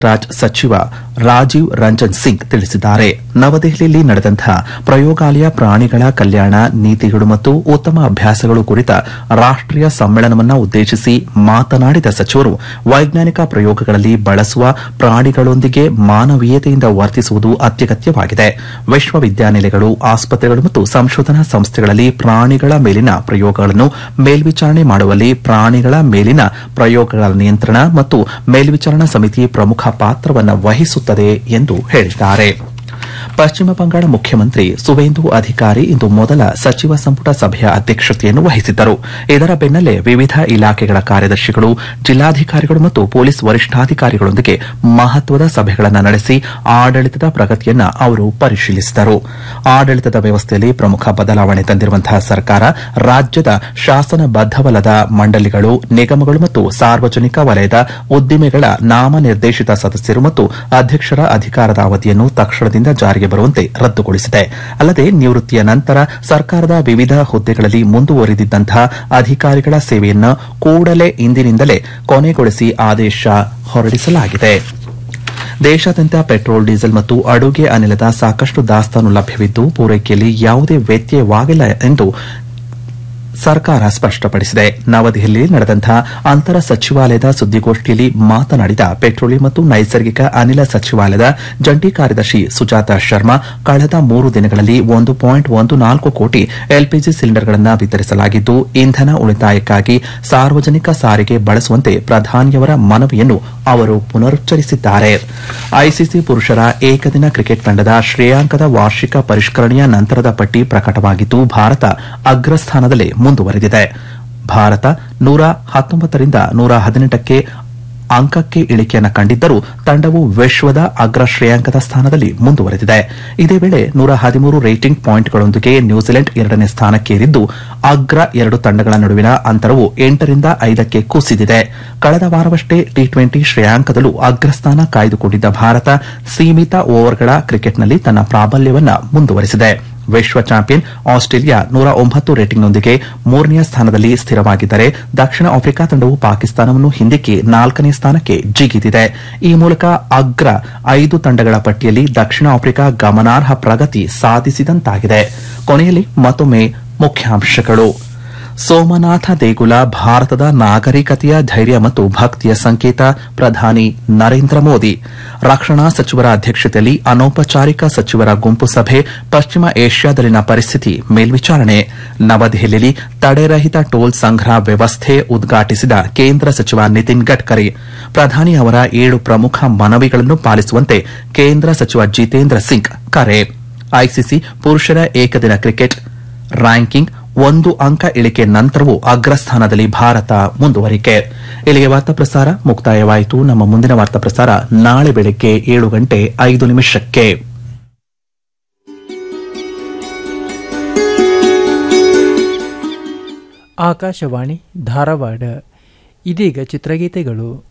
ರಾಜ್ ಸಚಿವ ರಾಜೀವ್ ರಂಜನ್ ಸಿಂಗ್ ತಿಳಿಸಿದ್ದಾರೆ ನವದೆಹಲಿಯಲ್ಲಿ ನಡೆದಂತಹ ಪ್ರಯೋಗಾಲಯ ಪ್ರಾಣಿಗಳ ಕಲ್ಯಾಣ ನೀತಿಗಳು ಮತ್ತು ಉತ್ತಮ ಅಭ್ಯಾಸಗಳು ಕುರಿತ ರಾಷ್ಟೀಯ ಸಮ್ಮೇಳನವನ್ನು ಉದ್ದೇಶಿಸಿ ಮಾತನಾಡಿದ ಸಚಿವರು ವೈಜ್ಞಾನಿಕ ಪ್ರಯೋಗಗಳಲ್ಲಿ ಬಳಸುವ ಪ್ರಾಣಿಗಳೊಂದಿಗೆ ಮಾನವೀಯತೆಯಿಂದ ವರ್ತಿಸುವುದು ಅತ್ಯಗತ್ಯವಾಗಿದೆ ವಿಶ್ವವಿದ್ಯಾನಿಲಯಗಳು ಆಸ್ಪತ್ರೆಗಳು ಮತ್ತು ಸಂಶೋಧನಾ ಸಂಸ್ಥೆಗಳಲ್ಲಿ ಪ್ರಾಣಿಗಳ ಮೇಲಿನ ಪ್ರಯೋಗಗಳನ್ನು ಮೇಲ್ವಿಚಾರಣೆ ಮಾಡುವಲ್ಲಿ ಪ್ರಾಣಿಗಳ ಮೇಲಿನ ಪ್ರಯೋಗಗಳ ನಿಯಂತ್ರಣ ಮತ್ತು ಮೇಲ್ವಿಚಾರಣಾ ಸಮಿತಿ ಪ್ರಮುಖ ಪಾತ್ರವನ್ನು ವಹಿಸುತ್ತದೆ ಎಂದು ಹೇಳಿದ್ದಾರೆ ಪಶ್ಚಿಮ ಬಂಗಾಳ ಮುಖ್ಯಮಂತ್ರಿ ಸುವೇಂದು ಅಧಿಕಾರಿ ಇಂದು ಮೊದಲ ಸಚಿವ ಸಂಪುಟ ಸಭೆಯ ಅಧ್ಯಕ್ಷತೆಯನ್ನು ವಹಿಸಿದ್ದರು ಇದರ ಬೆನ್ನಲ್ಲೇ ವಿವಿಧ ಇಲಾಖೆಗಳ ಕಾರ್ಯದರ್ಶಿಗಳು ಜಿಲ್ಲಾಧಿಕಾರಿಗಳು ಮತ್ತು ಪೊಲೀಸ್ ವರಿಷ್ಠಾಧಿಕಾರಿಗಳೊಂದಿಗೆ ಮಹತ್ವದ ಸಭೆಗಳನ್ನು ನಡೆಸಿ ಆಡಳಿತದ ಪ್ರಗತಿಯನ್ನು ಅವರು ಪರಿಶೀಲಿಸಿದರು ಆಡಳಿತದ ವ್ಯವಸ್ಥೆಯಲ್ಲಿ ಪ್ರಮುಖ ಬದಲಾವಣೆ ತಂದಿರುವಂತಹ ಸರ್ಕಾರ ರಾಜ್ಯದ ಶಾಸನಬದ್ದವಲ್ಲದ ಮಂಡಳಿಗಳು ನಿಗಮಗಳು ಮತ್ತು ಸಾರ್ವಜನಿಕ ವಲಯದ ಉದ್ದಿಮೆಗಳ ನಾಮನಿರ್ದೇಶಿತ ಸದಸ್ಯರು ಮತ್ತು ಅಧ್ಯಕ್ಷರ ಅಧಿಕಾರದ ಅವಧಿಯನ್ನು ತಕ್ಷಣದಿಂದ ಜಾರಿಗೆ ಬರುವಂತೆ ರದ್ದುಗೊಳಿಸಿದೆ ಅಲ್ಲದೆ ನಿವೃತ್ತಿಯ ನಂತರ ಸರ್ಕಾರದ ವಿವಿಧ ಹುದ್ದೆಗಳಲ್ಲಿ ಮುಂದುವರಿದಿದ್ದಂತಹ ಅಧಿಕಾರಿಗಳ ಸೇವೆಯನ್ನು ಕೂಡಲೇ ಇಂದಿನಿಂದಲೇ ಕೊನೆಗೊಳಿಸಿ ಆದೇಶ ಹೊರಡಿಸಲಾಗಿದೆ ದೇಶಾದ್ಯಂತ ಪೆಟ್ರೋಲ್ ಡೀಸೆಲ್ ಮತ್ತು ಅಡುಗೆ ಅನಿಲದ ಸಾಕಷ್ಟು ದಾಸ್ತಾನು ಲಭ್ಯವಿದ್ದು ಪೂರೈಕೆಯಲ್ಲಿ ಯಾವುದೇ ವ್ಯತ್ಯಯವಾಗಿಲ್ಲ ಎಂದು ಸರ್ಕಾರ ಸ್ಪಷ್ಟಪಡಿಸಿದೆ ನವದೆಹಲಿಯಲ್ಲಿ ನಡೆದಂತಹ ಅಂತರ ಸಚಿವಾಲಯದ ಸುದ್ದಿಗೋಷ್ಠಿಯಲ್ಲಿ ಮಾತನಾಡಿದ ಪೆಟ್ರೋಲಿಯಂ ಮತ್ತು ನೈಸರ್ಗಿಕ ಅನಿಲ ಸಚಿವಾಲಯದ ಜಂಟಿ ಕಾರ್ಯದರ್ಶಿ ಸುಜಾತ ಶರ್ಮಾ ಕಳೆದ ಮೂರು ದಿನಗಳಲ್ಲಿ ಒಂದು ಪಾಯಿಂಟ್ ಒಂದು ನಾಲ್ಕು ಕೋಟಿ ಎಲ್ಪಿಜಿ ಸಿಲಿಂಡರ್ಗಳನ್ನು ವಿತರಿಸಲಾಗಿದ್ದು ಇಂಧನ ಉಳಿತಾಯಕ್ಕಾಗಿ ಸಾರ್ವಜನಿಕ ಸಾರಿಗೆ ಬಳಸುವಂತೆ ಪ್ರಧಾನಿಯವರ ಮನವಿಯನ್ನು ಅವರು ಪುನರುಚ್ಚರಿಸಿದ್ದಾರೆ ಐಸಿಸಿ ಪುರುಷರ ಏಕದಿನ ಕ್ರಿಕೆಟ್ ತಂಡದ ಶ್ರೇಯಾಂಕದ ವಾರ್ಷಿಕ ಪರಿಷ್ಕರಣೆಯ ನಂತರದ ಪಟ್ಟಿ ಪ್ರಕಟವಾಗಿದ್ದು ಭಾರತ ಅಗ್ರಸ್ಥಾನದಲ್ಲೇ ಮುಂದುವರೆದಿದೆ ಭಾರತ ನೂರ ಹತ್ತೊಂಬತ್ತರಿಂದ ನೂರ ಹದಿನೆಂಟಕ್ಕೆ ಅಂಕಕ್ಕೆ ಇಳಿಕೆಯನ್ನು ಕಂಡಿದ್ದರೂ ತಂಡವು ವಿಶ್ವದ ಅಗ್ರ ಶ್ರೇಯಾಂಕದ ಸ್ಥಾನದಲ್ಲಿ ಮುಂದುವರೆದಿದೆ ಇದೇ ವೇಳೆ ನೂರ ಹದಿಮೂರು ರೇಟಿಂಗ್ ಪಾಯಿಂಟ್ಗಳೊಂದಿಗೆ ನ್ಯೂಜಿಲೆಂಡ್ ಎರಡನೇ ಸ್ಥಾನಕ್ಕೇರಿದ್ದು ಅಗ್ರ ಎರಡು ತಂಡಗಳ ನಡುವಿನ ಅಂತರವು ಎಂಟರಿಂದ ಐದಕ್ಕೆ ಕುಸಿದಿದೆ ಕಳೆದ ವಾರವಷ್ಟೇ ಟಿ ಟ್ವೆಂಟಿ ಶ್ರೇಯಾಂಕದಲ್ಲೂ ಅಗ್ರಸ್ಥಾನ ಕಾಯ್ದುಕೊಂಡಿದ್ದ ಭಾರತ ಸೀಮಿತ ಓವರ್ಗಳ ಕ್ರಿಕೆಟ್ನಲ್ಲಿ ತನ್ನ ಪ್ರಾಬಲ್ಯವನ್ನು ಮುಂದುವರೆಸಿದೆ ವಿಶ್ವ ಚಾಂಪಿಯನ್ ಆಸ್ಟ್ರೇಲಿಯಾ ನೂರ ಒಂಬತ್ತು ರೇಟಿಂಗ್ನೊಂದಿಗೆ ಮೂರನೆಯ ಸ್ಥಾನದಲ್ಲಿ ಸ್ಥಿರವಾಗಿದ್ದರೆ ದಕ್ಷಿಣ ಆಫ್ರಿಕಾ ತಂಡವು ಪಾಕಿಸ್ತಾನವನ್ನು ಹಿಂದಿಕ್ಕಿ ನಾಲ್ಕನೇ ಸ್ಥಾನಕ್ಕೆ ಜಿಗಿದಿದೆ ಈ ಮೂಲಕ ಅಗ್ರ ಐದು ತಂಡಗಳ ಪಟ್ಟಿಯಲ್ಲಿ ದಕ್ಷಿಣ ಆಫ್ರಿಕಾ ಗಮನಾರ್ಹ ಪ್ರಗತಿ ಸಾಧಿಸಿದಂತಾಗಿದೆ ಕೊನೆಯಲ್ಲಿ ಮತ್ತೊಮ್ಮೆ ಮುಖ್ಯಾಂಶಗಳು ಸೋಮನಾಥ ದೇಗುಲ ಭಾರತದ ನಾಗರಿಕತೆಯ ಧೈರ್ಯ ಮತ್ತು ಭಕ್ತಿಯ ಸಂಕೇತ ಪ್ರಧಾನಿ ನರೇಂದ್ರ ಮೋದಿ ರಕ್ಷಣಾ ಸಚಿವರ ಅಧ್ಯಕ್ಷತೆಯಲ್ಲಿ ಅನೌಪಚಾರಿಕ ಸಚಿವರ ಗುಂಪು ಸಭೆ ಪಶ್ಚಿಮ ಏಷ್ಯಾದಲ್ಲಿನ ಪರಿಸ್ಥಿತಿ ಮೇಲ್ವಿಚಾರಣೆ ನವದೆಹಲಿಯಲ್ಲಿ ತಡೆರಹಿತ ಟೋಲ್ ಸಂಗ್ರಹ ವ್ಯವಸ್ಥೆ ಉದ್ಘಾಟಿಸಿದ ಕೇಂದ್ರ ಸಚಿವ ನಿತಿನ್ ಗಡ್ಕರಿ ಪ್ರಧಾನಿ ಅವರ ಏಳು ಪ್ರಮುಖ ಮನವಿಗಳನ್ನು ಪಾಲಿಸುವಂತೆ ಕೇಂದ್ರ ಸಚಿವ ಜಿತೇಂದ್ರ ಸಿಂಗ್ ಕರೆ ಐಸಿಸಿ ಪುರುಷರ ಏಕದಿನ ಕ್ರಿಕೆಟ್ ರ್ಯಾಂಕಿಂಗ್ ಒಂದು ಅಂಕ ಇಳಿಕೆ ನಂತರವೂ ಅಗ್ರಸ್ಥಾನದಲ್ಲಿ ಭಾರತ ಮುಂದುವರಿಕೆ ಇಲ್ಲಿಗೆ ವಾರ್ತಾ ಪ್ರಸಾರ ಮುಕ್ತಾಯವಾಯಿತು ನಮ್ಮ ಮುಂದಿನ ವಾರ್ತಾ ಪ್ರಸಾರ ನಾಳೆ ಬೆಳಗ್ಗೆ ಏಳು ಗಂಟೆ ಐದು ನಿಮಿಷಕ್ಕೆ ಆಕಾಶವಾಣಿ ಧಾರವಾಡ ಇದೀಗ ಚಿತ್ರಗೀತೆಗಳು